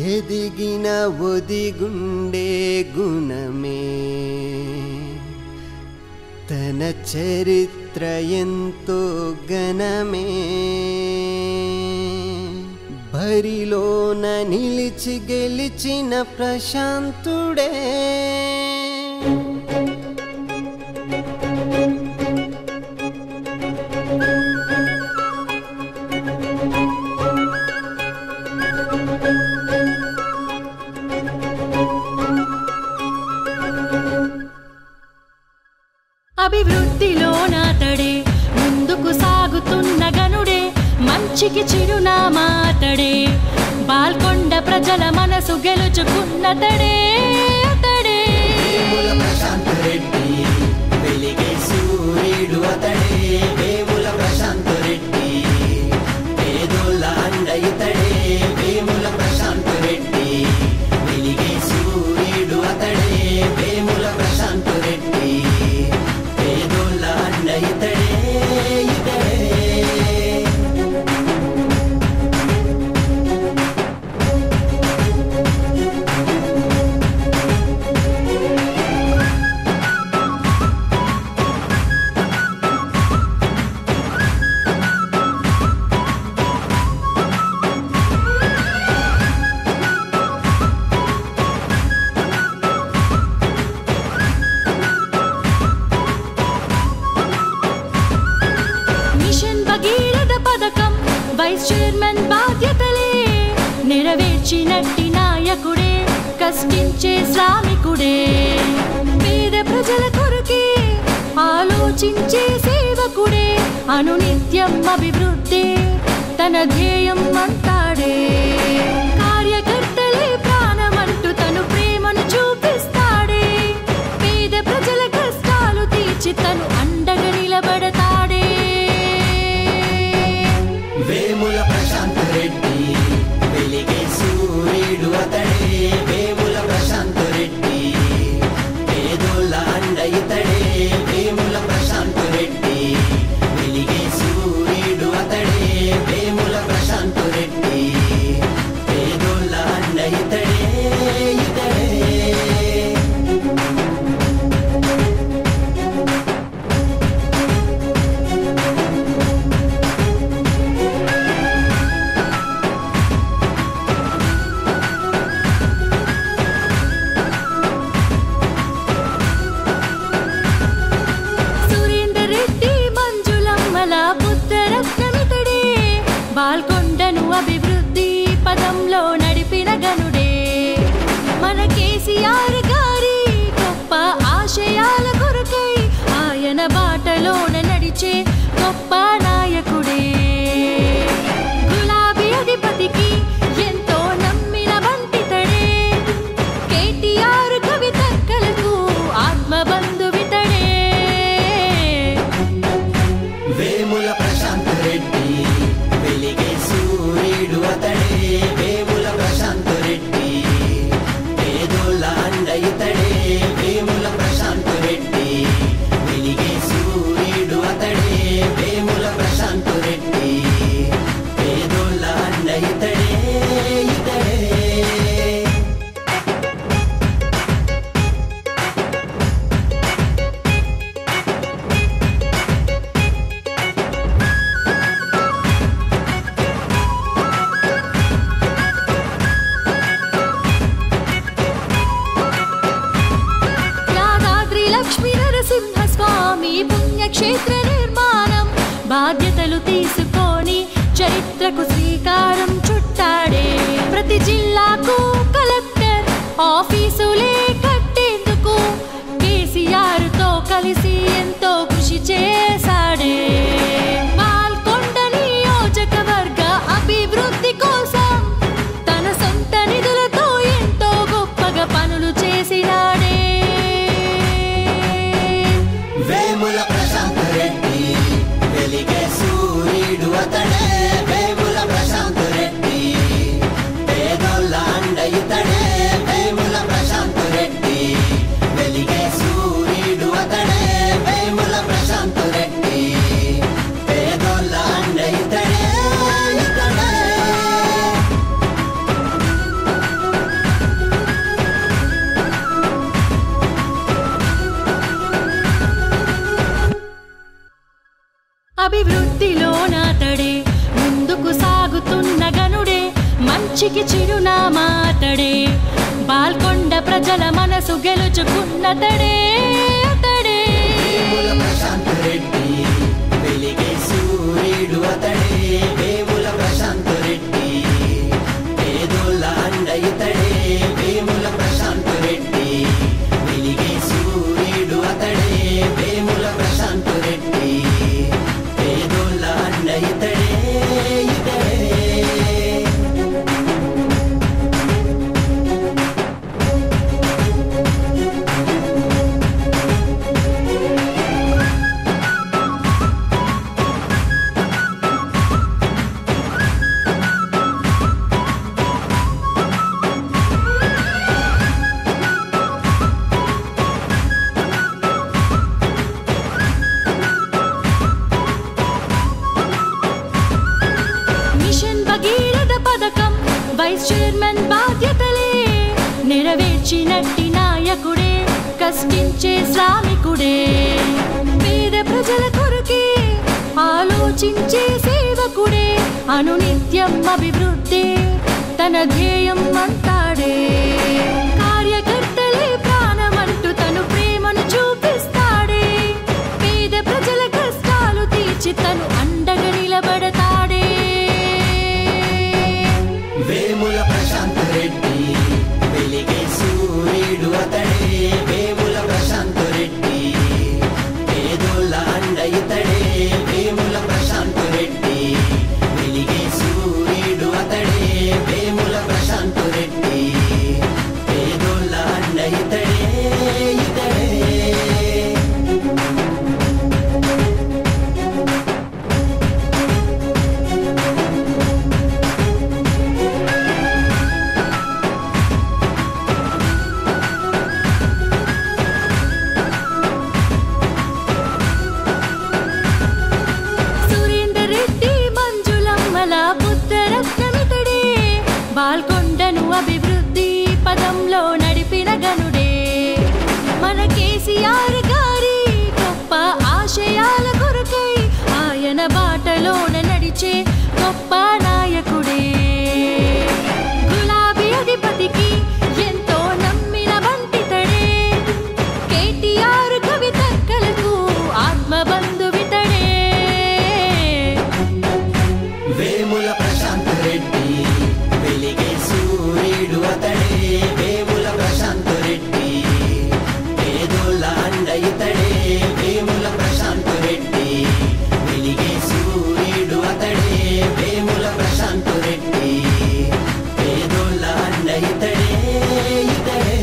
ఎదిగిన ఒదిగుండే గుణమే తన చరిత్ర ఎంతో ఘనమే బరిలోన నిలిచి గెలిచిన ప్రశాంతుడే అభివృద్ధిలో నాతడే ముందుకు సాగుతున్న గనుడే మంచికి చిరునామాతడే బాల్కొండ ప్రజల మనసు గెలుచుకున్నతడే అతడే వేముల ప్రశాంత్ రెడ్డి వెలిగే సూర్యుడు అతడే వేముల ప్రశాంత్ రెడ్డి పేదోళ్ళ అండ ఇతడే వేముల ప్రశాంత్ రెడ్డి వెలిగే సూర్యుడు అతడే వేముల ప్రశాంత్ రెడ్డి పేదోళ్ళ అండ ఇతడే ఇతడే మిషన్ భగీరథ పథకం వైస్ చైర్మన్ బాధ్యతలే నెరవేర్చినట్టి నాయకుడే కష్టించే శ్రామికుడే పేద ప్రజల కొరకే ఆలోచించే సేవకుడే అనునిత్యం అభివృద్ధి తన ధ్యేయం అంటాడే కార్యకర్తలే ప్రాణమంటూ తను ప్రేమను చూపిస్తాడే పేద ప్రజల కష్టాలు తీర్చి తను అండగా నిలబడతాడే వేముల ప్రశాంత్ రెడ్డి వెలిగే సూర్యుడు అతడే వేముల ప్రశాంత్ రెడ్డి పేదోళ్ళ అండ ఇతడే వేముల ప్రశాంత్ రెడ్డి వెలిగే సూర్యుడు అతడే వేముల ప్రశాంత్ రెడ్డి పేదోళ్ళ అండ ఇతడే ఇతడే సురేందర్ రెడ్డి మంజులమ్మల పుత్రరత్నమితడే బాల్కొండను అభివృద్ధి పదంలో నడిపిన గనుడే మన కేసీఆర్ గారి గొప్ప ఆశయాల కొరకై ఆయన బాటలోన నడిచే గొప్ప నాయకుడే గులాబీ అధిపతికి ఎంతో నమ్మిన వంటితడే కేటీఆర్ కవితక్కలకు ఆత్మబంధువితడే వేముల ప్రశాంత్ రెడ్డి వెలిగే సూర్యుడు అతడే వేముల ప్రశాంత్ రెడ్డి పేదోళ్ళ అండ ఇతడే వేముల ప్రశాంత్ రెడ్డి వెలిగే సూర్యుడు అతడే వేముల ప్రశాంత్ రెడ్డి పేదోళ్ళ అండ ఇతడే ఇతడే యాదాద్రి లక్ష్మీ నరసింహ స్వామి పుణ్యక్షేత్ర నిర్మాణం బాధ్యతలు తీసుకొని చరిత్రకు శ్రీకారం చుట్టాడే ప్రతి జిల్లాకు కలెక్టర్ ఆఫీసులే కట్టేందుకు కేసీఆర్ తో కలిసి ఎంతో కృషి చేశాడే పాల్కొండ నియోజకవర్గ అభివృద్ధి కోసం తన సొంత నిధులతో ఎంతో గొప్పగా పనులు చేసినాడే వేముల ప్రశాంత్ రెడ్డి వెలిగే సూర్యుడు అతడే వేముల ప్రశాంత్ రెడ్డి పేదోళ్ళ మంచికి చిరునామా అతడే బాల్కొండ ప్రజల మనసు గెలుచుకున్నతడే అతడే వేముల ప్రశాంత్ రెడ్డి వెలిగే సూర్యుడు అతడే వేముల ప్రశాంత్ రెడ్డి పేదోళ్ళ అండ ఇతడే వేముల ప్రశాంత్ రెడ్డి వెలిగే సూర్యుడు అతడే వేముల ప్రశాంత్ రెడ్డి పేదోళ్ళ అండ ఇతడే ఇతడే మిషన్ భగీరథ పథకం వైస్ చైర్మన్ బాధ్యతలే నెరవేర్చినట్టి నాయకుడే కష్టించే శ్రామికుడే పేద ప్రజల కొరకే ఆలోచించే సేవకుడే అనునిత్యం అభివృద్ధి తన ధ్యేయం అంటాడే కార్యకర్తలే ప్రాణమంటూ తను ప్రేమను చూపిస్తాడే పేద ప్రజల కష్టాలు తీర్చి తను అండగా నిలబడతాడే వేముల ప్రశాంత్ రెడ్డి వెలిగే సూర్యుడు అతడే వేముల ప్రశాంత్ రెడ్డి పేదోళ్ళ అండ ఇతడే వేముల ప్రశాంత్ రెడ్డి వెలిగే సూర్యుడు అతడే వేముల ప్రశాంత్ రెడ్డి పేదోళ్ళ అండ ఇతడే ఇతడే సురేందర్ రెడ్డి మంజులమ్మల పుత్రరత్నమితడే బాల్కొండను అభివృద్ధి పదంలో నడిపిన గనుడే మన కేసీఆర్ గారి గొప్ప ఆశయాల కొరకై ఆయన బాటలోన నడిచే గొప్ప నాయకుడే గులాబీ అధిపతికి ఎంతో నమ్మిన వంటితడే కేటీఆర్ కవితక్కలకు ఆత్మబంధువితడే వేముల ప్రశాంత్ రెడ్డి వెలిగే సూర్యుడు అతడే వేముల ప్రశాంత్ రెడ్డి పేదోళ్ళ అండ ఇతడే వేముల ప్రశాంత్ రెడ్డి వెలిగే సూర్యుడు అతడే వేముల ప్రశాంత్ రెడ్డి పేదోళ్ళ అండ ఇతడే ఇతడే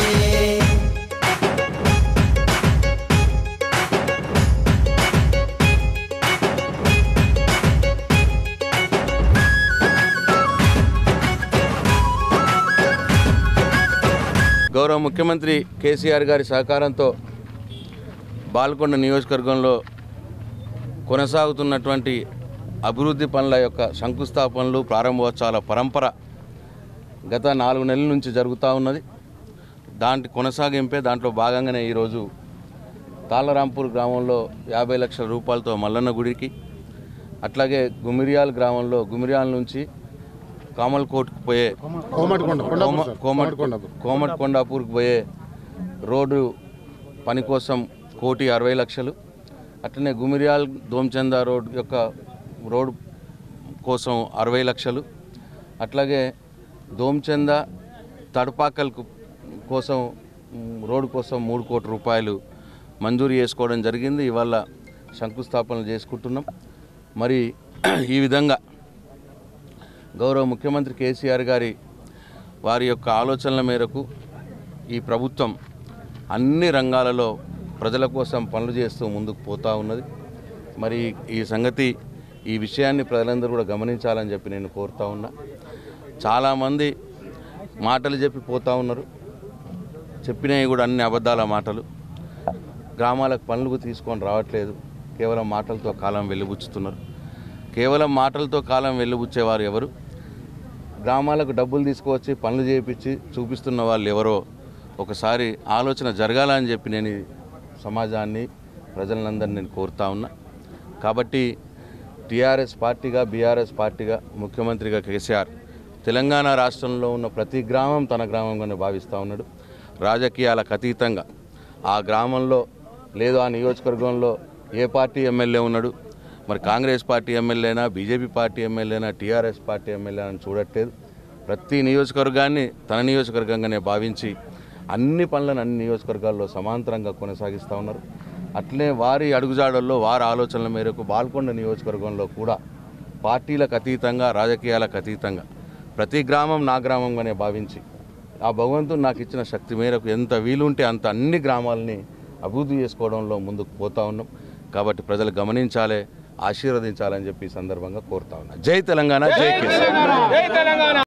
గౌరవ ముఖ్యమంత్రి కేసీఆర్ గారి సహకారంతో బాల్కొండ నియోజకవర్గంలో కొనసాగుతున్నటువంటి అభివృద్ధి పనుల యొక్క శంకుస్థాపనలు ప్రారంభోత్సవాల పరంపర గత నాలుగు నెలల నుంచి జరుగుతూ ఉన్నది దాంట్లో కొనసాగింపే దాంట్లో భాగంగానే ఈరోజు తాళరాంపూర్ గ్రామంలో యాభై లక్షల రూపాయలతో మల్లన్న గుడికి అట్లాగే గుమిరియాల్ గ్రామంలో గుమిరియాల నుంచి కామల్కోట్కు పోయే కోమటికొండ కొండాపూర్ సార్. కోమట్ కోమటికొండాపూర్. కోమట్ కొండాపూర్కి పోయే రోడ్డు పని కోసం కోటి అరవై లక్షలు అట్లనే గుమిరియాల్ దోమచంద రోడ్ యొక్క రోడ్ కోసం అరవై లక్షలు అట్లాగే దోమచంద తడపాకల్కు కోసం మ్, రోడ్డు కోసం మూడు కోట్ల రూపాయలు మంజూరు చేసుకోవడం జరిగింది ఇవాళ శంకుస్థాపనలు చేసుకుంటున్నాం మరి ఈ విధంగా గౌరవ ముఖ్యమంత్రి కేసీఆర్ గారి వారి యొక్క ఆలోచనల మేరకు ఈ ప్రభుత్వం అన్ని రంగాలలో ప్రజల కోసం పనులు చేస్తూ ముందుకు పోతూ ఉన్నది మరి ఈ సంగతి ఈ విషయాన్ని ప్రజలందరూ కూడా గమనించాలని చెప్పి నేను కోరుతా ఉన్నా చాలామంది మాటలు చెప్పి పోతూ ఉన్నారు చెప్పినవి కూడా అన్ని అబద్ధాల మాటలు గ్రామాలకు పనులకు తీసుకొని రావట్లేదు కేవలం మాటలతో కాలం వెళ్ళిబుచ్చుతున్నారు కేవలం మాటలతో కాలం వెళ్ళిబుచ్చేవారు ఎవరు గ్రామాలకు డబ్బులు తీసుకువచ్చి పనులు చేయించి చూపిస్తున్న వాళ్ళు ఎవరో ఒకసారి ఆలోచన జరగాలని చెప్పి నేను ఈ సమాజాన్ని ప్రజలందరినీ నేను కోరుతా ఉన్నా కాబట్టి టీఆర్ఎస్ పార్టీగా బీఆర్ఎస్ పార్టీగా ముఖ్యమంత్రిగా కేసీఆర్ తెలంగాణ రాష్ట్రంలో ఉన్న ప్రతి గ్రామం తన గ్రామంగానే భావిస్తూ ఉన్నాడు రాజకీయాలకు అతీతంగా ఆ గ్రామంలో లేదు ఆ నియోజకవర్గంలో ఏ పార్టీ ఎమ్మెల్యే ఉన్నాడు మరి కాంగ్రెస్ పార్టీ ఎమ్మెల్యేనా బీజేపీ పార్టీ ఎమ్మెల్యేనా టీఆర్ఎస్ పార్టీ ఎమ్మెల్యే అని చూడట్లేదు ప్రతి నియోజకవర్గాన్ని తన నియోజకవర్గంగానే భావించి అన్ని పనులను అన్ని నియోజకవర్గాల్లో సమాంతరంగా కొనసాగిస్తూ ఉన్నారు అట్లే వారి అడుగుజాడల్లో వారి ఆలోచనల మేరకు బాల్కొండ నియోజకవర్గంలో కూడా పార్టీలకు అతీతంగా రాజకీయాలకు అతీతంగా ప్రతి గ్రామం నా గ్రామంగానే భావించి ఆ భగవంతుడు నాకు ఇచ్చిన శక్తి మేరకు ఎంత వీలుంటే అంత అన్ని గ్రామాలని అభివృద్ధి చేసుకోవడంలో ముందుకు పోతా ఉన్నాం కాబట్టి ప్రజలు గమనించాలి ఆశీర్వదించాలని చెప్పి ఈ సందర్భంగా కోరుతా ఉన్నా జై తెలంగాణ జై కేసీఆర్